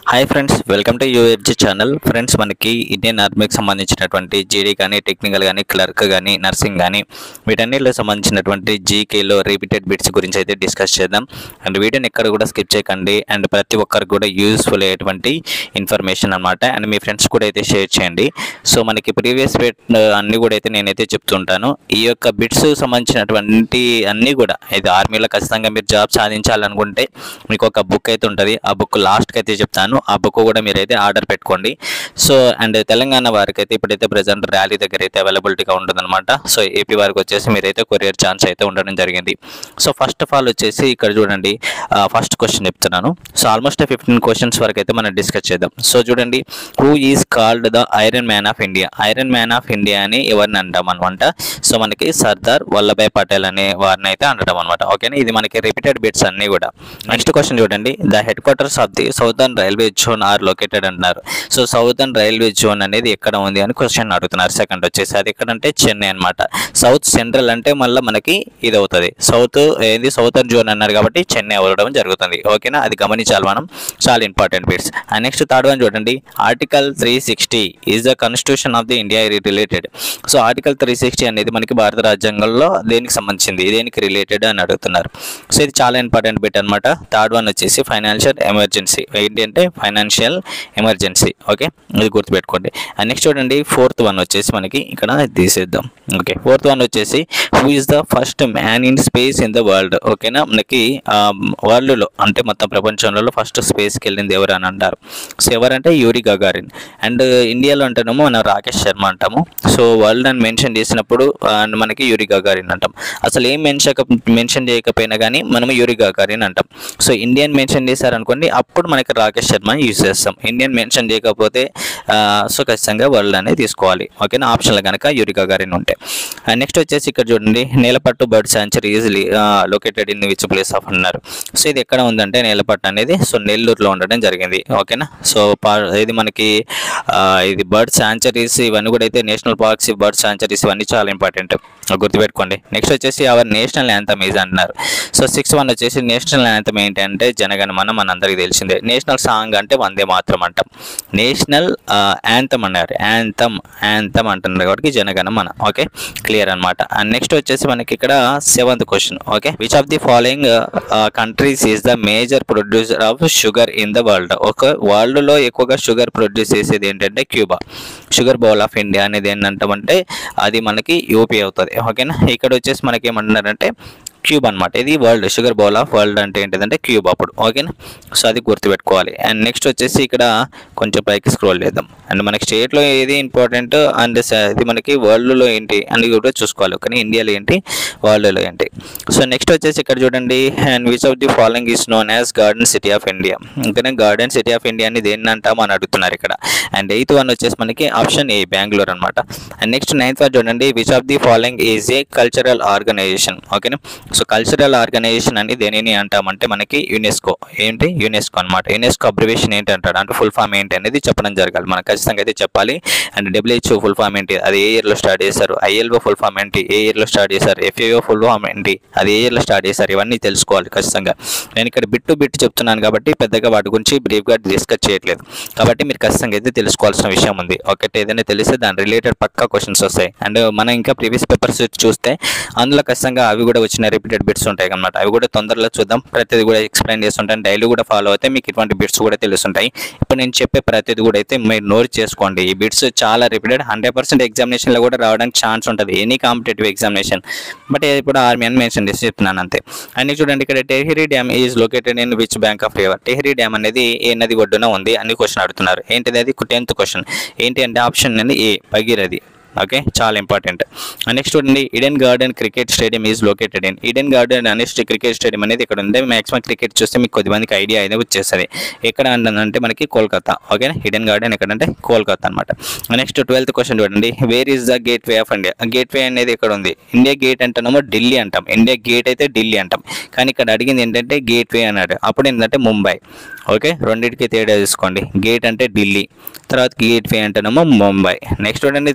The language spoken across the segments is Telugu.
hi friends welcome to UFG channel friends మనకి ఇండియన్ ఆర్మీకి సంబంధించినటువంటి జీడీ కానీ టెక్నికల్ కానీ క్లర్క్ కానీ నర్సింగ్ కానీ వీటన్నిటిలో సంబంధించినటువంటి జీకేలో రిపీటెడ్ బిట్స్ గురించి అయితే డిస్కస్ చేద్దాం అండ్ వీడియోని ఎక్కడ కూడా స్కిప్ చేయకండి అండ్ ప్రతి ఒక్కరికి కూడా యూస్ఫుల్ అయ్యేటువంటి ఇన్ఫర్మేషన్ అనమాట అండ్ మీ ఫ్రెండ్స్ కూడా అయితే షేర్ చేయండి సో మనకి ప్రీవియస్ బిట్ అన్ని కూడా అయితే నేనైతే చెప్తుంటాను ఈ యొక్క బిట్స్ సంబంధించినటువంటి అన్నీ కూడా ఇది ఆర్మీలో ఖచ్చితంగా మీరు జాబ్ సాధించాలనుకుంటే మీకు ఒక బుక్ అయితే ఉంటుంది ఆ బుక్ లాస్ట్కి అయితే చెప్తాను ఆ బుక్ కూడా మీరైతే ఆర్డర్ పెట్టుకోండి సో అండ్ తెలంగాణ వారికి అయితే ఇప్పుడైతే ప్రజెంట్ ర్యాలీ దగ్గర అయితే అవైలబిలిటీగా ఉంటుందన్నమాట సో ఏపీ వారికి వచ్చేసి మీరైతే కొరియర్ ఛాన్స్ అయితే ఉండడం జరిగింది సో ఫస్ట్ ఆఫ్ ఆల్ వచ్చేసి ఇక్కడ చూడండి ఫస్ట్ క్వశ్చన్ చెప్తున్నాను సో ఆల్మోస్ట్ ఫిఫ్టీన్ క్వశ్చన్స్ వరకు అయితే మనం డిస్కస్ చేద్దాం సో చూడండి who is called the iron man of India iron man of India అని ఎవరిని అంటాం అనమాట సో మనకి సర్దార్ వల్లభాయ్ పటేల్ అనే వారిని అయితే అనడం అనమాట ఓకేనా ఇది మనకి రిపీటెడ్ బిట్స్ అన్ని కూడా నెక్స్ట్ క్వశ్చన్ చూడండి the headquarters of the southern railway zone are located అంటున్నారు సో సౌదర్న్ రైల్వే జోన్ అనేది ఎక్కడ ఉంది అని క్వశ్చన్ అడుగుతున్నారు సెకండ్ వచ్చేసి అది ఎక్కడంటే చెన్నై అనమాట సౌత్ సెంట్రల్ అంటే మళ్ళీ మనకి ఇది అవుతుంది సౌత్ ఏది సౌదర్న్ జోన్ అన్నారు కాబట్టి చెన్నై అవ్వడం జరుగుతుంది ఓకేనా అది గమనించాలి మనం చాలా important bits and next third one చూడండి article three sixty is the constitution of the India related so article three sixty అనేది మనకి భారత రాజ్యాంగంలో దేనికి సంబంధించింది దేనికి రిలేటెడ్ అని అడుగుతున్నారు సో ఇది చాలా ఇంపార్టెంట్ బిట్ అనమాట థర్డ్ వన్ వచ్చేసి ఫైనాన్షియల్ ఎమర్జెన్సీ ఏంటి అంటే ఫైనాన్షియల్ ఎమర్జెన్సీ ఓకే ఇది గుర్తుపెట్టుకోండి అండ్ నెక్స్ట్ చూడండి ఫోర్త్ వన్ వచ్చేసి మనకి ఇక్కడ తీసేద్దాం ఓకే ఫోర్త్ వన్ వచ్చేసి who is the first man in space in the world ఓకేనా మనకి వరల్డ్లో అంటే మొత్తం ప్రపంచంలో ఫస్ట్ స్పేస్కి వెళ్ళింది ఎవరు అని అంటారు సో ఎవరంటే యూరి గగారిన్ అండ్ ఇండియాలో అంటేనేమో మనం రాకేష్ శర్మ అంటాము సో వరల్డ్ అని మెన్షన్ చేసినప్పుడు అండ్ మనకి యూరి గగారిన్ అంటాం అసలు ఏం మెన్షన్ మెన్షన్ చేయకపోయినా కానీ మనం యూరి గగారిన్ అంటాం సో ఇండియన్ మెన్షన్ చేశారనుకోండి అప్పుడు మనకి రాకేష్ శర్మ యూజ్ చేస్తాం ఇండియన్ మెన్షన్ చేయకపోతే ఆ, సో ఖచ్చితంగా వరల్డ్ అనేది తీసుకోవాలి ఓకేనా ఆప్షన్లో కనుక యూరి గగారిన్ ఉంటే నెక్స్ట్ వచ్చేసి ఇక్కడ చూడండి Nelapattu bird sanctuary easily located in which place of అన్నారు సో ఇది ఎక్కడ ఉందంటే నేలపట్టు అనేది సో నెల్లూరులో ఉండడం జరిగింది ఓకేనా సో పా ఇది మనకి ఆ, ఇది బర్డ్ సాంచరీస్ ఇవన్నీ కూడా అయితే నేషనల్ పార్క్స్ బర్డ్ సాంచరీస్ ఇవన్నీ చాలా ఇంపార్టెంట్ గుర్తుపెట్టుకోండి నెక్స్ట్ వచ్చేసి అవర్ నేషనల్ యాంథమ్ ఈజ్ అంటున్నారు సో సిక్స్ వన్ వచ్చేసి నేషనల్ యాంథమ్ ఏంటంటే జనగణమన మనందరికీ తెలిసిందే నేషనల్ సాంగ్ అంటే వందే మాత్రం అంటాం నేషనల్ యాంథమ్ అన్నారు యాంథమ్ యాంథమ్ అంటున్నారు కాబట్టి జనగణమన ఓకే క్లియర్ అనమాట అండ్ నెక్స్ట్ వచ్చేసి మనకి ఇక్కడ seventh question okay which of the following countries is the major producer of sugar in the world ఒక వరల్డ్లో ఎక్కువగా షుగర్ ప్రొడ్యూస్ చేసేది ఏంటంటే Cuba sugar bowl of India అనేది ఏంటంటామంటే అది మనకి యూపీ అవుతుంది ఓకేనా ఇక్కడ వచ్చేసి మనకి ఏమంటున్నారంటే క్యూబ్ అనమాట ఇది world sugar bowl of world అంటే ఏంటిదంటే క్యూబ్ అప్పుడు ఓకేనా సో అది గుర్తుపెట్టుకోవాలి అండ్ నెక్స్ట్ వచ్చేసి ఇక్కడ కొంచెం పైకి స్క్రోల్ చేద్దాం అండ్ మనకి స్టేట్లో ఏది ఇంపార్టెంట్ అండ్ స- ఇది మనకి వరల్డ్లో ఏంటి అని కూడా చూసుకోవాలి కానీ ఇండియాలో ఏంటి వరల్డ్లో ఏంటి సో నెక్స్ట్ వచ్చేసి ఇక్కడ చూడండి and which of the following is known as garden city of India ఇంకా గార్డెన్ సిటీ ఆఫ్ ఇండియా అని దేన్ని అంటాం అని అడుగుతున్నారు ఇక్కడ అండ్ ఎయిత్ వన్ వచ్చేసి మనకి ఆప్షన్ ఏ బెంగళూరు అనమాట అండ్ నెక్స్ట్ నైన్త్ వన్ చూడండి which of the following is a cultural organisation ఓకేనా సో కల్చరల్ ఆర్గనైజేషన్ అని దేనిని అంటామంటే మనకి యునెస్కో ఏంటి యునెస్కో అనమాట యునెస్కో అబ్రివేషన్ ఏంటి అంటాడు అంటే ఫుల్ ఫామ్ ఏంటి అనేది చెప్పడం జరగాలి మనం ఖచ్చితంగా అయితే చెప్పాలి అండ్ డబ్ల్యూహెచ్ఓ ఫుల్ ఫామ్ ఏంటి అది ఏ ఇయర్లో స్టార్ట్ చేశారు ఐఎల్ఓ ఫుల్ ఫామ్ ఏంటి ఏ ఇయర్లో స్టార్ట్ చేశారు ఎఫ్ఏఓ ఫుల్ ఫామ్ ఏంటి అది ఏ ఇయర్లో స్టార్ట్ చేశారు ఇవన్నీ తెలుసుకోవాలి ఖచ్చితంగా నేను ఇక్కడ బిట్ టు బిట్ చెప్తున్నాను కాబట్టి పెద్దగా వాటి గురించి బ్రీఫ్గా డిస్కస్ చేయట్లేదు కాబట్టి మీరు ఖచ్చితంగా అయితే తెలుసుకోవాల్సిన విషయం ఉంది ఒకటి ఏదైనా తెలిస్తే దాని రిలేటెడ్ పక్కా క్వశ్చన్స్ వస్తాయి అండ్ మనం ఇంకా ప్రీవియస్ పేపర్స్ చూస్తే అందులో ఖచ్చితంగా అవి కూడా వచ్చిన రిపీటెడ్ బిట్స్ ఉంటాయి అన్నమాట అవి కూడా తొందరలో చూద్దాం ప్రతిదీ కూడా ఎక్స్ప్లెయిన్ చేస్తుంటాను డైలీ కూడా ఫాలో అయితే మీకు ఇటువంటి బిట్స్ కూడా తెలుస్తుంటాయి ఇప్పుడు నేను చెప్పే ప్రతిదీ కూడా అయితే మీరు నోట్ చేసుకోండి ఈ బిట్స్ చాలా రిపీటెడ్ హండ్రెడ్ పర్సెంట్ ఎగ్జామినేషన్లో కూడా రావడానికి ఛాన్స్ ఉంటుంది ఎనీ కాంపిటేటివ్ ఎగ్జామినేషన్ బట్ ఇప్పుడు ఆర్మీ అని మెన్షన్ చేసి చెప్తున్నాను అంతే అండ్ చూడండి ఇక్కడ Tehri dam is located in which bank of river Tehri dam అనేది ఏ నది ఒడ్డున ఉంది అని క్వశ్చన్ అడుగుతున్నారు ఏంటిది అది టెన్త్ క్వశ్చన్ ఏంటి అంటే ఆప్షన్ అనేది ఏ భగీరథి ఓకే చాలా ఇంపార్టెంట్ నెక్స్ట్ చూడండి Eden garden cricket stadium is located in Eden garden అనేసి క్రికెట్ స్టేడియం అనేది ఇక్కడ ఉంది మాక్సిమం క్రికెట్ చూస్తే మీకు కొద్దిమందికి ఐడియా అయితే వచ్చేస్తుంది ఎక్కడ అంటే మనకి కోల్కతా ఓకేనా ఈడెన్ గార్డెన్ ఎక్కడంటే కోల్కతా అనమాట నెక్స్ట్ ట్వెల్త్ క్వశ్చన్ చూడండి where is the gateway of India gateway అనేది ఎక్కడ ఉంది ఇండియా గేట్ అంటున్నామో ఢిల్లీ అంటాం ఇండియా గేట్ అయితే ఢిల్లీ అంటాం కానీ ఇక్కడ అడిగింది ఏంటంటే గేట్ వే అన్నాడు అప్పుడు ఏంటంటే ముంబై ఓకే రెండింటికి తేడా తీసుకోండి గేట్ అంటే ఢిల్లీ తర్వాత గేట్ వే అంటేనేమో ముంబై నెక్స్ట్ చూడండి థర్టీన్త్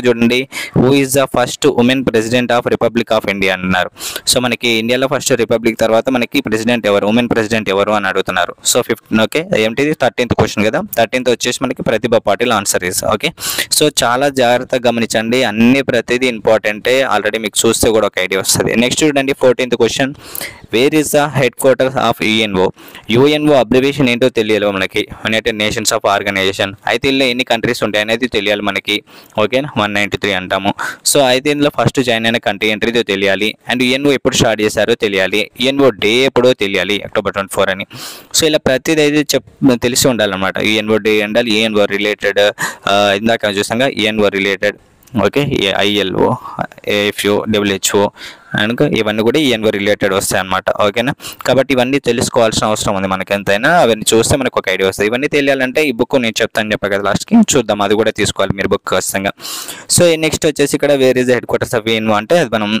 చూడండి who is the first woman president of republic of India అన్నారు సో మనకి ఇండియాలో ఫస్ట్ రిపబ్లిక్ తర్వాత మనకి ప్రెసిడెంట్ ఎవరు ఉమెన్ ప్రెసిడెంట్ ఎవరు అని అడుగుతున్నారు సో ఫిఫ్టీన్ ఓకే ఏంటిది థర్టీన్త్ క్వశ్చన్ కదా థర్టీన్త్ వచ్చేసి మనకి Pratibha Patil answer is okay so చాలా జాగ్రత్తగా గమనించండి అన్ని ప్రతిదీ ఇంపార్టెంటే ఆల్రెడీ మీకు చూస్తే కూడా ఒక ఐడియా వస్తుంది నెక్స్ట్ చూడండి fourteenth question where is the headquarters of UNO UNO abbreviation ఏంటో తెలియాలి మనకి యునైటెడ్ నేషన్స్ ఆఫ్ ఆర్గనైజేషన్ అయితే ఇందులో ఎన్ని కంట్రీస్ ఉంటాయి అనేది తెలియాలి మనకి ఓకే వన్ నైంటీ త్రీ అంటాము సో అయితే ఇందులో ఫస్ట్ జాయిన్ అయిన కంట్రీ ఎంట్రీతో తెలియాలి అండ్ యుఎన్ఓ ఎప్పుడు స్టార్ట్ చేశారో తెలియాలి యుఎన్ఓ డే ఎప్పుడో తెలియాలి అక్టోబర్ ట్వంటీ ఫోర్ అని సో ఇలా ప్రతిదీ అయితే చెప్ తెలిసి ఉండాలన్నమాట యుఎన్ఓ డే ఉండాలి యుఎన్ఓ రిలేటెడ్ ఇందాక చూసాగా UNO related okay ILO AFO WHO and ఇవన్నీ కూడా ఈఎన్ఓ రిలేటెడ్ వస్తాయి అనమాట ఓకేనా కాబట్టి ఇవన్నీ తెలుసుకోవాల్సిన అవసరం ఉంది మనకి ఎంతైనా అవన్నీ చూస్తే మనకు ఒక ఐడియా వస్తుంది ఇవన్నీ తెలియాలంటే ఈ బుక్ నేను చెప్తాను చెప్పా కదా లాస్ట్కి చూద్దాం అది కూడా తీసుకోవాలి మీరు బుక్ ఖచ్చితంగా సో నెక్స్ట్ వచ్చేసి ఇక్కడ where is headquarters of ENO అంటే అది మనం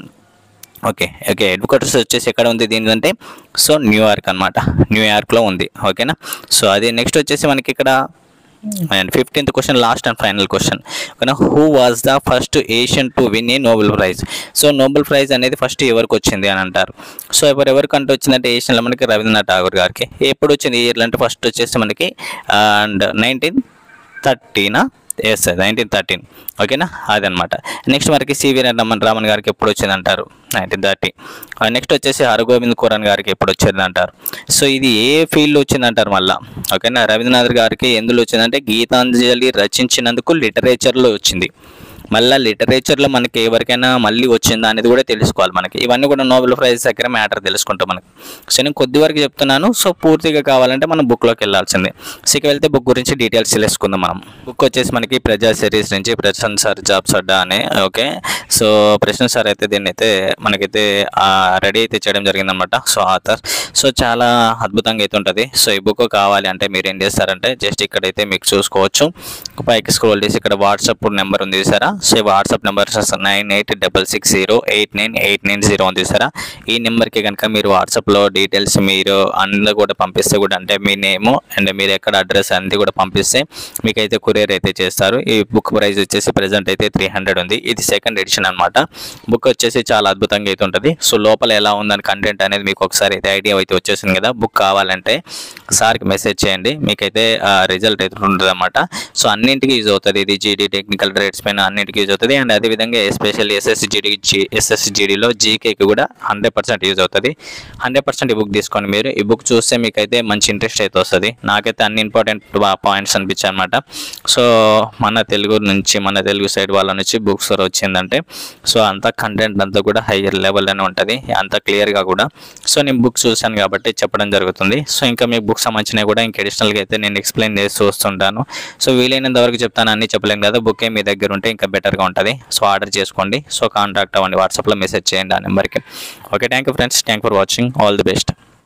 ఓకే ఓకే హెడ్ క్వార్టర్స్ వచ్చేసి ఎక్కడ ఉంది దీనికంటే సో న్యూయార్క్ అనమాట న్యూయార్క్లో ఉంది ఓకేనా సో అది నెక్స్ట్ వచ్చేసి మనకి ఇక్కడ and fifteenth question last and final question ఓకేనా who was the first Asian to win a Nobel prize so Nobel prize అనేది ఫస్ట్ ఎవరికి వచ్చింది అని అంటారు సో ఎవరు ఎవరికంటే వచ్చిందంటే ఏషియన్లో మనకి రవీంద్రనాథ్ ఠాగూర్ గారికి ఎప్పుడు వచ్చింది ఇయర్లో అంటే ఫస్ట్ వచ్చేసి మనకి అండ్ నైన్టీన్ థర్టీనా ఎస్ నైన్టీన్ థర్టీన్ ఓకేనా అదనమాట నెక్స్ట్ మనకి సివి రమణ్ రామన్ గారికి ఎప్పుడు వచ్చింది అంటారు నైన్టీన్ థర్టీ నెక్స్ట్ వచ్చేసి హరగోవింద్ ఖురాన్ గారికి ఎప్పుడు వచ్చింది అంటారు సో ఇది ఏ ఫీల్డ్లో వచ్చింది అంటారు మళ్ళా ఓకేనా రవీంద్రనాథ్ గారికి ఎందులో వచ్చిందంటే గీతాంజలి రచించినందుకు లిటరేచర్లో వచ్చింది మళ్ళీ లిటరేచర్లో మనకి ఎవరికైనా మళ్ళీ వచ్చిందా అనేది కూడా తెలుసుకోవాలి మనకి ఇవన్నీ కూడా నోబెల్ ప్రైజ్ దగ్గర మ్యాటర్ తెలుసుకుంటాం మనకి సో నేను కొద్ది వరకు చెప్తున్నాను సో పూర్తిగా కావాలంటే మనం బుక్లోకి వెళ్ళాల్సిందే సో ఇక వెళ్తే బుక్ గురించి డీటెయిల్స్ తెలుసుకుందాం మనం బుక్ వచ్చేసి మనకి ప్రజా సిరీస్ నుంచి ప్రశాంత్ సార్ జాబ్స్ అడ్డా అనే ఓకే సో ప్రశాంత్ సార్ అయితే దీన్ని అయితే మనకైతే రెడీ అయితే చేయడం జరిగిందనమాట సో ఆథర్ సో చాలా అద్భుతంగా అయితే ఉంటుంది సో ఈ బుక్ కావాలి అంటే మీరు ఏం చేస్తారంటే జస్ట్ ఇక్కడైతే మీకు చూసుకోవచ్చు పైకి స్క్రోల్ చేసి ఇక్కడ వాట్సాప్ నెంబర్ ఉంది చూసారా సో ఈ WhatsApp number nine eight double six zero eight nine eight nine zero ఉంది చూసారా ఈ నెంబర్కి కనుక మీరు వాట్సాప్లో డీటెయిల్స్ మీరు అందరూ కూడా పంపిస్తే కూడా అంటే మీ నేము అండ్ మీరు ఎక్కడ అడ్రస్ అన్నీ కూడా పంపిస్తే మీకైతే కొరియర్ అయితే చేస్తారు ఈ బుక్ ప్రైస్ వచ్చేసి ప్రజెంట్ అయితే త్రీ హండ్రెడ్ ఉంది ఇది సెకండ్ ఎడిషన్ అనమాట బుక్ వచ్చేసి చాలా అద్భుతంగా అయితే ఉంటుంది సో లోపల ఎలా ఉందని కంటెంట్ అనేది మీకు ఒకసారి అయితే ఐడియా అయితే వచ్చేసింది కదా బుక్ కావాలంటే సార్కి మెసేజ్ చేయండి మీకైతే రిజల్ట్ అయితే ఉంటుంది అనమాట సో అన్నింటికి యూజ్ అవుతుంది ఇది జీడీ టెక్నికల్ రేట్స్ పైన అన్నింటికి యూజ్ అవుతుంది అండ్ అదేవిధంగా ఎస్పెషల్లీ ఎస్ఎస్జిడి ఎస్ఎస్జిడిలో జీకేకి కూడా హండ్రెడ్ పర్సెంట్ యూజ్ అవుతుంది హండ్రెడ్ పర్సెంట్ ఈ బుక్ తీసుకోండి మీరు ఈ బుక్ చూస్తే మీకైతే మంచి ఇంట్రెస్ట్ అయితే వస్తుంది నాకైతే అన్ని ఇంపార్టెంట్ పాయింట్స్ అనిపించాయి అనమాట సో మన తెలుగు నుంచి మన తెలుగు సైడ్ వాళ్ళ నుంచి బుక్స్ వచ్చిందంటే సో అంత కంటెంట్ అంతా కూడా హయ్యర్ లెవెల్లోనే ఉంటుంది అంత క్లియర్గా కూడా సో నేను బుక్ చూశాను కాబట్టి చెప్పడం జరుగుతుంది సో ఇంకా మీకు బుక్స్ సంబంధించినవి కూడా ఇంకా అడిషనల్గా అయితే నేను ఎక్స్ప్లెయిన్ చేసి చూస్తుంటాను సో వీలైనంత వరకు చెప్తాను అన్ని చెప్పలేను కదా బుక్ మీ దగ్గర ఉంటే ఇంకా బెటర్గా ఉంటుంది సో ఆర్డర్ చేసుకోండి సో కాంటాక్ట్ అవ్వండి వాట్సాప్లో మెసేజ్ చేయండి ఆ నెంబర్కి okay thank you friends thank for watching all the best